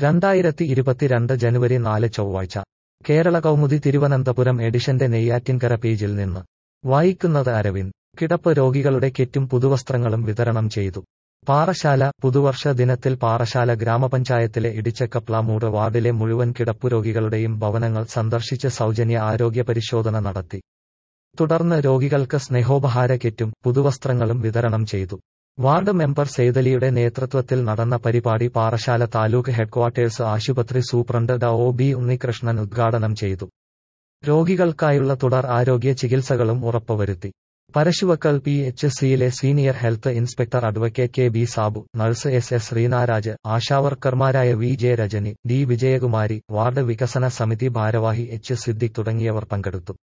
രണ്ടായിരത്തി ഇരുപത്തിരണ്ട് ജനുവരി നാല് ചൊവ്വാഴ്ച കേരള കൗമുദി തിരുവനന്തപുരം എഡിഷന്റെ നെയ്യാറ്റിൻകര പേജിൽ നിന്ന് വായിക്കുന്നത് അരവിന്ദ് കിടപ്പ് രോഗികളുടെ കിറ്റും പുതുവസ്ത്രങ്ങളും വിതരണം ചെയ്തു പാറശാല പുതുവർഷ ദിനത്തിൽ പാറശാല ഗ്രാമപഞ്ചായത്തിലെ ഇടിച്ചക്കപ്ലാമൂട് വാർഡിലെ മുഴുവൻ കിടപ്പുരോഗികളുടെയും ഭവനങ്ങൾ സന്ദർശിച്ച് സൗജന്യ ആരോഗ്യ പരിശോധന നടത്തി തുടർന്ന് രോഗികൾക്ക് സ്നേഹോപഹാര കിറ്റും പുതുവസ്ത്രങ്ങളും വിതരണം ചെയ്തു വാർഡ് മെമ്പർ സെയ്തലിയുടെ നേതൃത്വത്തിൽ നടന്ന പരിപാടി പാറശാല താലൂക്ക് ഹെഡ്ക്വാർട്ടേഴ്സ് ആശുപത്രി സൂപ്രണ്ട് ഡ ഒ ബി ഉണ്ണികൃഷ്ണൻ ഉദ്ഘാടനം ചെയ്തു രോഗികൾക്കായുള്ള തുടർ ആരോഗ്യ ചികിത്സകളും ഉറപ്പുവരുത്തി പരശുവക്കൽ പി എച്ച് സിയിലെ senior health inspector advocate K B Sabu nurse S S Sreenaraj ആശാവർക്കർമാരായ V J Rajani D Vijayakumari ward വികസന സമിതി ഭാരവാഹി എച്ച് സിദ്ദിഖ് തുടങ്ങിയവർ പങ്കെടുത്തു